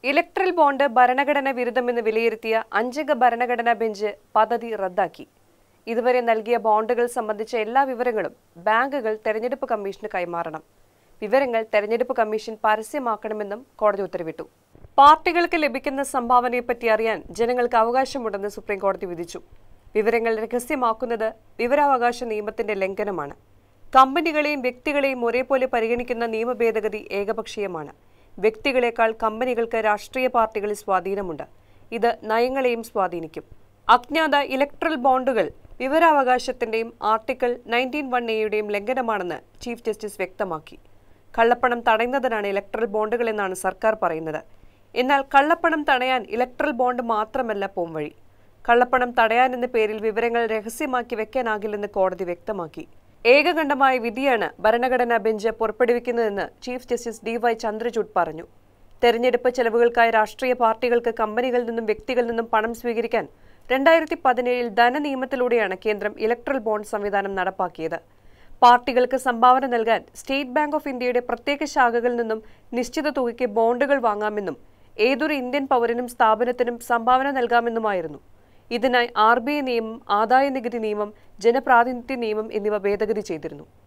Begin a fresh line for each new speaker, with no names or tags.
electoral bond ഭരണഘടന വിരുദ്ധമെന്ന് വിലയിരുത്തിയ അഞ്ചംഗ ഭരണഘടനാ ബെഞ്ച് പദ്ധതി റദ്ദാക്കി ഇതുവരെ നൽകിയ ബോണ്ടുകൾ സംബന്ധിച്ച എല്ലാ വിവരങ്ങളും ബാങ്കുകൾ തെരഞ്ഞെടുപ്പ് കമ്മീഷന് കൈമാറണം വിവരങ്ങൾ തെരഞ്ഞെടുപ്പ് കമ്മീഷൻ പരസ്യമാക്കണമെന്നും കോടതി ഉത്തരവിട്ടു പാർട്ടികൾക്ക് ലഭിക്കുന്ന സംഭാവനയെപ്പറ്റി അറിയാൻ ജനങ്ങൾക്ക് അവകാശമുണ്ടെന്ന് സുപ്രീം കോടതി വിധിച്ചു വിവരങ്ങൾ രഹസ്യമാക്കുന്നത് വിവരാവകാശ നിയമത്തിന്റെ ലംഘനമാണ് കമ്പനികളെയും വ്യക്തികളെയും ഒരേപോലെ പരിഗണിക്കുന്ന നിയമ ഭേദഗതി ഏകപക്ഷീയമാണ് വ്യക്തികളെക്കാൾ കമ്പനികൾക്ക് രാഷ്ട്രീയ പാർട്ടികളിൽ സ്വാധീനമുണ്ട് ഇത് നയങ്ങളെയും സ്വാധീനിക്കും അജ്ഞാത ഇലക്ട്രൽ ബോണ്ടുകൾ വിവരാവകാശത്തിന്റെയും ആർട്ടിക്കിൾ നയൻറ്റീൻ വൺ എയുടെയും ലംഘനമാണെന്ന് ചീഫ് ജസ്റ്റിസ് വ്യക്തമാക്കി കള്ളപ്പണം തടയുന്നതിനാണ് ഇലക്ട്രൽ ബോണ്ടുകൾ എന്നാണ് സർക്കാർ പറയുന്നത് എന്നാൽ കള്ളപ്പണം തടയാൻ ഇലക്ട്രൽ ബോണ്ട് മാത്രമല്ല പോംവഴി കള്ളപ്പണം തടയാൻ എന്ന പേരിൽ വിവരങ്ങൾ രഹസ്യമാക്കി വെക്കാനാകില്ലെന്ന് കോടതി വ്യക്തമാക്കി ഏകകണ്ഠമായ വിധിയാണ് ഭരണഘടനാ ബെഞ്ച് പുറപ്പെടുവിക്കുന്നതെന്ന് chief justice D Y Chandrachud പറഞ്ഞു തെരഞ്ഞെടുപ്പ് ചെലവുകൾക്കായി രാഷ്ട്രീയ പാർട്ടികൾക്ക് കമ്പനികളിൽ നിന്നും വ്യക്തികളിൽ നിന്നും പണം സ്വീകരിക്കാൻ രണ്ടായിരത്തി പതിനേഴിൽ ധനനിയമത്തിലൂടെയാണ് കേന്ദ്രം ഇലക്ട്രൽ ബോണ്ട് സംവിധാനം നടപ്പാക്കിയത് പാർട്ടികൾക്ക് സംഭാവന നൽകാൻ സ്റ്റേറ്റ് ബാങ്ക് ഓഫ് ഇന്ത്യയുടെ പ്രത്യേക ശാഖകളിൽ നിന്നും നിശ്ചിത തുകയ്ക്ക് ബോണ്ടുകൾ വാങ്ങാമെന്നും ഏതൊരു ഇന്ത്യൻ പൗരനും സ്ഥാപനത്തിനും സംഭാവന നൽകാമെന്നുമായിരുന്നു ഇതിനായി ആർ ബി ഐ നിയമം ആദായ നികുതി നിയമം ജനപ്രാതിനിധ്യ നിയമം എന്നിവ ഭേദഗതി ചെയ്തിരുന്നു